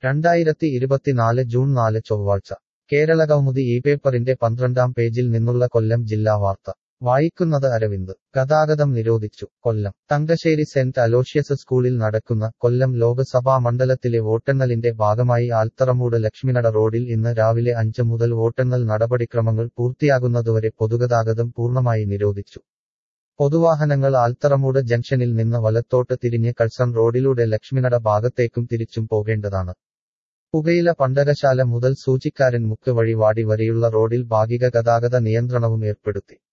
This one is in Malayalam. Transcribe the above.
രണ്ടായിരത്തി ഇരുപത്തിനാല് ജൂൺ നാല് ചൊവ്വാഴ്ച കേരളകൗമുദി ഈ പേപ്പറിന്റെ പന്ത്രണ്ടാം പേജിൽ നിന്നുള്ള കൊല്ലം ജില്ലാ വാർത്ത വായിക്കുന്നത് അരവിന്ദ് ഗതാഗതം നിരോധിച്ചു കൊല്ലം തങ്കശ്ശേരി സെന്റ് അലോഷ്യസ് സ്കൂളിൽ നടക്കുന്ന കൊല്ലം ലോക്സഭാ മണ്ഡലത്തിലെ വോട്ടെണ്ണലിന്റെ ഭാഗമായി ആൽത്തറമൂട് ലക്ഷ്മിനട റോഡിൽ ഇന്ന് രാവിലെ അഞ്ച് മുതൽ വോട്ടെണ്ണൽ നടപടിക്രമങ്ങൾ പൂർത്തിയാകുന്നതുവരെ പൊതുഗതാഗതം പൂർണ്ണമായി നിരോധിച്ചു പൊതുവാഹനങ്ങൾ ആൽത്തറമൂട് ജംഗ്ഷനിൽ നിന്ന് വലത്തോട്ട് തിരിഞ്ഞ് കൾസൺ റോഡിലൂടെ ലക്ഷ്മിനട ഭാഗത്തേക്കും തിരിച്ചും പോകേണ്ടതാണ് പുകയില പണ്ടകശാല മുതൽ സൂചിക്കാരൻ മുക്ക് വഴി വാടി വരെയുള്ള റോഡിൽ ഭാഗിക ഗതാഗത നിയന്ത്രണവും ഏർപ്പെടുത്തി